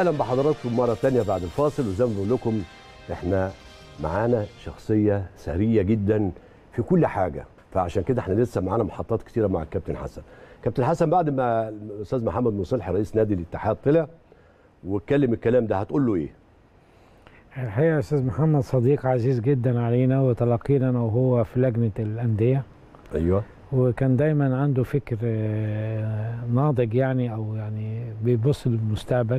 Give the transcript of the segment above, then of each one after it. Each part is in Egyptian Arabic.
واهلا بحضراتكم مره تانية بعد الفاصل وزي ما بقول لكم احنا معانا شخصيه ثريه جدا في كل حاجه فعشان كده احنا لسه معانا محطات كتيره مع الكابتن حسن كابتن حسن بعد ما الاستاذ محمد مصلحي رئيس نادي الاتحاد طلع واتكلم الكلام ده هتقول له ايه الحقيقه يا استاذ محمد صديق عزيز جدا علينا وتلاقينا انا وهو في لجنه الانديه ايوه وكان دايما عنده فكر آه، ناضج يعني او يعني بيبص للمستقبل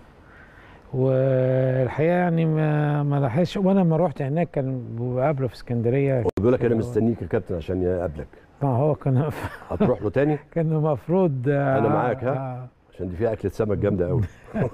والحقيقه يعني ما ما لاحظش وانا لما رحت هناك كان بقابله في اسكندريه هو بيقول لك انا مستنيك يا كابتن عشان يقابلك ما هو كان هتروح له تاني كان المفروض آه، أنا معاك، ها؟ آه، عشان دي فيها اكله سمك جامده قوي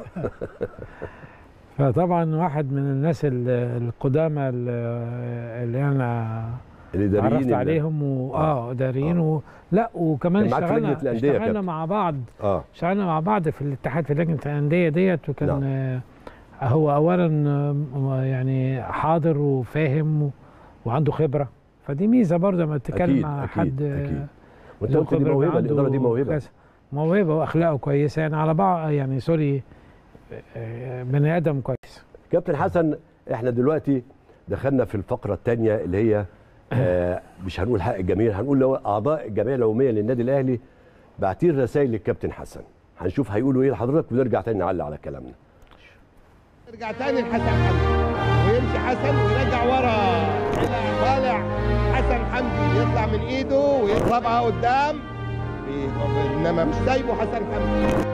فطبعا واحد من الناس ال- القدامى ال- اللي انا الاداريين اتعرفت اللي- عليهم و... اه اداريين آه. و... لا وكمان كان معاك في اشتغلنا لجنة الأندية يا اشتغلنا كابتن. مع بعض اه اشتغلنا مع بعض في الاتحاد في لجنه الانديه ديت وكان نعم. آه هو اولا آه، يعني حاضر وفاهم و... وعنده خبره فدي ميزه برضه لما تتكلم أكيد، مع أكيد، حد آه، أكيد. وانت له قلت دي خبرة موهبه عنده الاداره دي موهبه كذا. موهبه واخلاقه كويسه يعني على بعض يعني سوري آه، بني ادم كويس كابتن حسن احنا دلوقتي دخلنا في الفقره الثانيه اللي هي آه مش هنقول حق الجماهير هنقول لو اعضاء الجمعيه العموميه للنادي الاهلي باعتين رسائل للكابتن حسن هنشوف هيقولوا ايه لحضرتك ونرجع تاني نعلق على كلامنا يرجع تاني لحسن حمدي ويمشي حسن ويرجع ورا طلع طالع حسن حمدي يطلع من ايده ويضربها قدام بي- انما مش سايبه حسن حمدي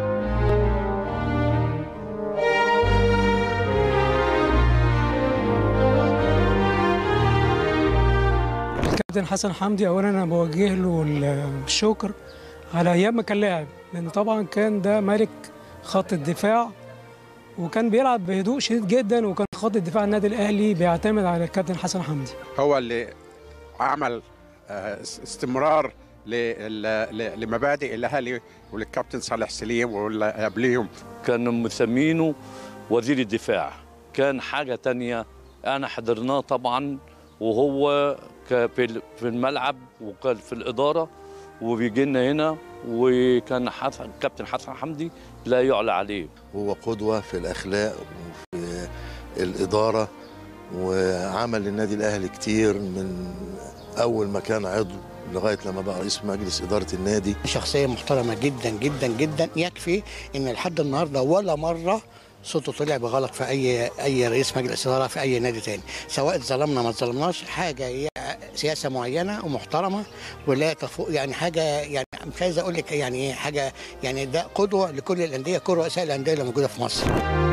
الكابتن حسن حمدي اولا انا بوجه له الشكر على ايام ما كان لاعب لان طبعا كان ده ملك خط الدفاع وكان بيلعب بهدوء شديد جدا وكان خط الدفاع النادي الاهلي بيعتمد على الكابتن حسن حمدي هو اللي عمل آه، استمرار لل- ل- لمبادئ الاهلي وللكابتن صالح سليم واللي قبليهم كانوا مسمينه وزير الدفاع كان حاجة تانية أنا حضرناه طبعا وهو ك- في ال- في الملعب وكان في الإدارة وبيجي لنا هنا وكان حسن كابتن حسن حمدي لا يعلى عليه هو قدوة في الأخلاق وفي الإدارة وعمل للنادي الأهلي كتير من أول ما كان عضو لغاية لما بقى رئيس مجلس إدارة النادي شخصية محترمة جدا جدا جدا يكفي ان لحد النهارده ولا مرة صوته طلع بغلط في اي اي رئيس مجلس اداره في اي نادي تاني سواء اتظلمنا ما اتظلمناش حاجه هي سياسه معينه ومحترمه ولا تفوق يعني حاجه يعني مش عايز اقول لك يعني ايه حاجه يعني ده قدوه لكل الانديه كل رؤساء الانديه اللي موجوده في مصر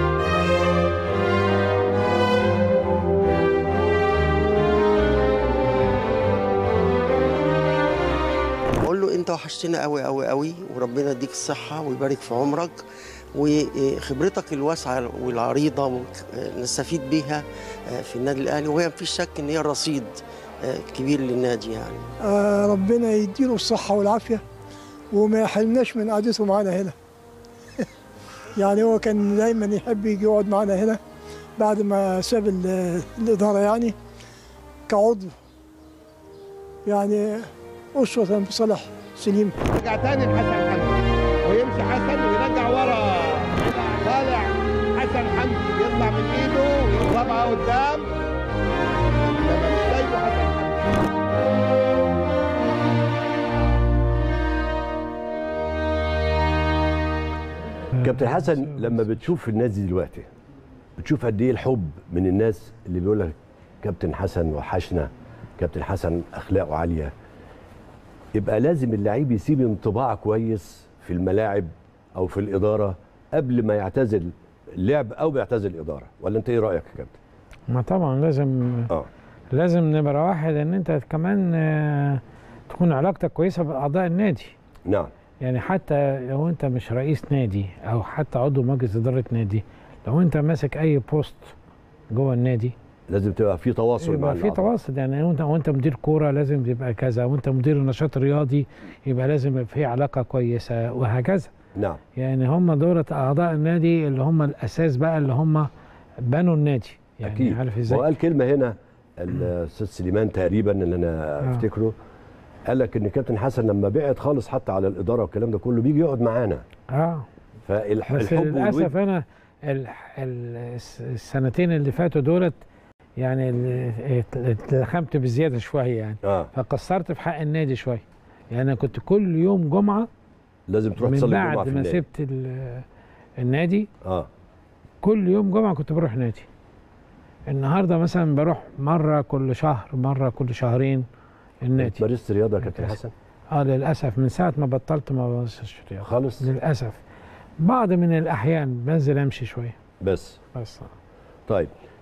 بقول له انت وحشتنا قوي قوي قوي وربنا يديك الصحه ويبارك في عمرك وخبرتك الواسعه والعريضه نستفيد بيها في النادي الاهلي وهي مفيش شك ان هي رصيد كبير للنادي يعني آه، ربنا يديله الصحة والعافية وما يحرمناش من قعدته معانا هنا يعني هو كان دايما يحب يجي يقعد معانا هنا بعد ما ساب ال- الإدارة يعني كعضو يعني أسوة بصالح سليم يرجع تاني لحسن حمدي ويمشي حسن ويرجع ورا طلع طالع حسن حمدي يطلع من ايده ويضربها قدام انما مش سايبه حسن حمدي كابتن حسن لما بتشوف الناس دي دلوقتي بتشوف قد ايه الحب من الناس اللي بيقول لك كابتن حسن وحشنا كابتن حسن اخلاقه عاليه يبقى لازم اللعيب يسيب انطباع كويس في الملاعب او في الاداره قبل ما يعتزل اللعب او بيعتزل الاداره ولا انت ايه رايك يا كابتن ما طبعا لازم اه لازم نمرة واحد ان انت كمان آه، تكون علاقتك كويسة باعضاء النادي نعم يعني حتى لو انت مش رئيس نادي او حتى عضو مجلس اداره نادي لو انت ماسك اي بوست جوه النادي لازم تبقى في تواصل مع يبقى في الأعضاء. تواصل يعني وانت وانت مدير كوره لازم يبقى كذا وانت مدير نشاط رياضي يبقى لازم يبقى في علاقه كويسه وهكذا نعم يعني هم دولة اعضاء النادي اللي هم الاساس بقى اللي هم بنوا النادي يعني اكيد عارف هو ازاي قال كلمه هنا الاستاذ سليمان تقريبا اللي انا آه. افتكره قال لك ان كابتن حسن لما بعد خالص حتى على الاداره والكلام ده كله بيجي يقعد معانا اه فالحب بس للاسف انا ال- ال- الس- السنتين اللي فاتوا دولت يعني ال- اتلخمت بزياده شويه يعني اه فقصرت في حق النادي شويه يعني انا كنت كل يوم جمعه لازم تروح من تصلي الجمعه بعد في ما النادي سبت ال- النادي اه كل يوم جمعه كنت بروح نادي النهارده مثلا بروح مره كل شهر مره كل شهرين النادي مارست رياضه يا كابتن للأسف. حسن اه للاسف من ساعه ما بطلت ما بمارسش رياضه خالص للاسف بعض من الاحيان بنزل امشي شويه بس بس طيب